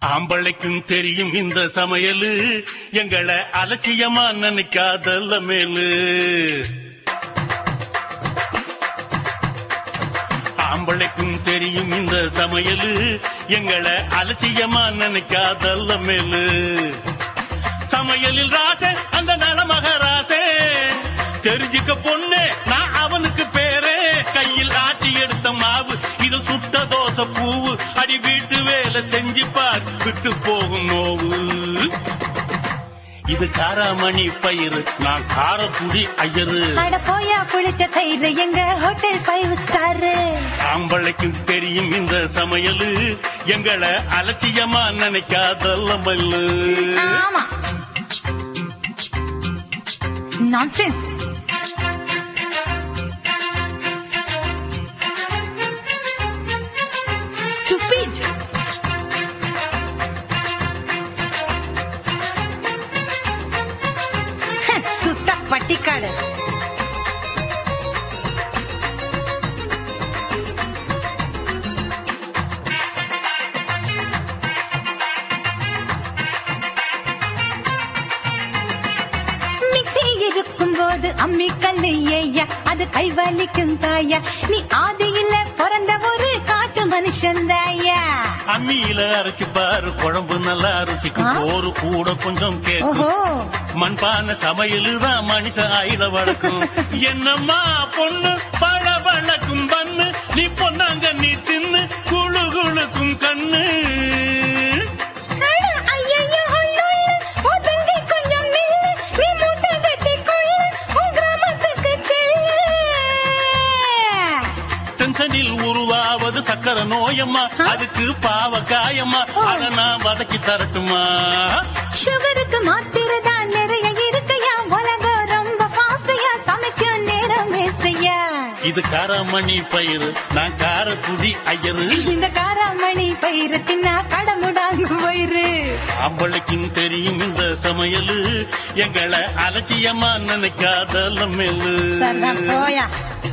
ஆம்பளைக்கும் தெரியும் இந்த சமையலு எங்களை அலட்சியமா நினைக்காதல்ல மேலு ஆம்பளைக்கும் தெரியும் இந்த சமையலு எங்களை அலட்சியமா நினைக்காதல்ல மேலு சமையலில் ராசே அந்த நலமக ராசே தெரிஞ்சுக்க பொண்ணு நான் அவனுக்கு பேரே கையில் ஆட்டி எடுத்த மாவு இது சுட்ட தோசை பூவு அடி வீட்டு வேலை செஞ்சு பார் விட்டு போகும் நோவு இது காராமணி பயிறு நான் காரக்குடி ஐயரு அட போயா புளிச்ச தயிர் எங்க ஹோட்டல் ஃபைவ் ஸ்டார் ஆம்பளைக்கும் தெரியும் இந்த சமையலு எங்களை அலட்சியமா நினைக்காதல்ல மல்லு ஆமா நான்சென்ஸ் Stupid. சுத்த பட்டிக்காடு மிக்ஸி இருக்கும் போது அம்மி கல்லு ஏயா அது கை வலிக்கும் தாயா நீ ஆதியில பிறந்த ஒரு காட்டு மனுஷன் தாயா அம்மியில அரைச்சு பாரு குழம்பு நல்லா ருசிக்கும் ஆ? சோறு கூட கொஞ்சம் கேட்கும் ஓஹோ மண்பான சமையலு தான் மனுஷ ஆயுத வழக்கும் என்னம்மா பொண்ணு பழ வழக்கும் பண்ணு நீ பொண்ணாங்க நீ தின்னு குழு குழுக்கும் கண்ணு அட, ஐயையோ, உள்ளுள்ள, ஒதுங்கி கொஞ்சம் நில்லு. நீ மூட்டை கட்டிக்கொள்ளு, உன் கிராமத்துக்கு செல்லு. டென்ஷனில் உருவாவது சக்கர நோயம்மா அதுக்கு பாவ காயம்மா ஓ. அத நான் வதக்கி தரட்டுமா சுகருக்கு மாத்திரை தான் நிறைய இருக்கையா உலகம் ரொம்ப ஃபாஸ்டையா சமைக்கும் நேரம் வேஸ்டையா இது காரமணி பயிறு நான் காரக்குடி ஐயரு இந்த காராமணி பயிறு தின்னா கடமுடாங்கு போயிரு ஆம்பளைக்கும் தெரியும் இந்த சமையலு எங்களை அலட்சியமா நினைக்காத மேலு சரா போயா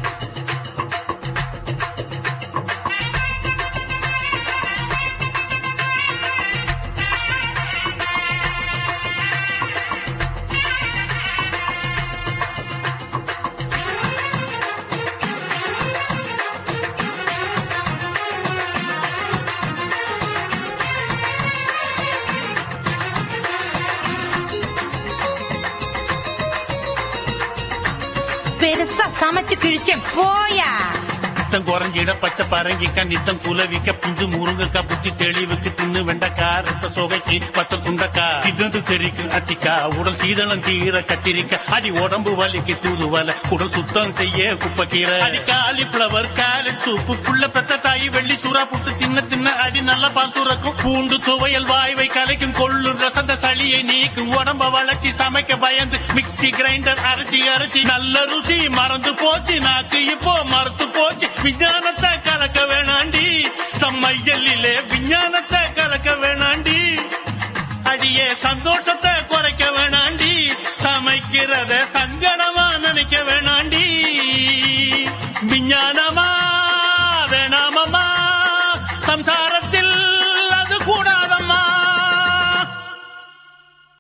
பெருசா சமைச்சு கிழிச்சேன் போயா நித்தம் குறைஞ்சிட பச்சை பரங்கிக்க நித்தம் குலவிக்க பிஞ்சு முருங்கக்கா புத்தி தெளிவுக்கு தின்னு வெண்டக்கா ரத்த சொகைக்கு பத்த சுண்டக்கா இது செரிக்கு அத்திக்கா உடல் சீதளம் தீர கத்திரிக்க அடி உடம்பு வலிக்கு தூதுவல உடல் சுத்தம் செய்ய குப்பக்கீரை அடி காலிஃபிளவர் கேரட் சூப்பு புள்ள பெத்த தாய் வெள்ளி சூறா புட்டு தின்ன தின்ன அடி நல்ல பால் சுரக்கும் பூண்டு துவையல் வாய்வை கலைக்கும் கொள்ளும் ரசந்த சளியை நீக்கும் உடம்ப வளர்ச்சி சமைக்க பயந்து மிக்ஸி கிரைண்டர் அரைச்சி அரைச்சி நல்ல ருசி மறந்து போச்சு நாக்கு இப்போ மறந்து போச்சு விஞ்ஞானத்தை கலக்க வேணாண்டி சம்மையலிலே விஞ்ஞானத்தை கலக்க வேணாண்டி அடியே சந்தோஷத்தை குறைக்க வேணாண்டி சமைக்கிறத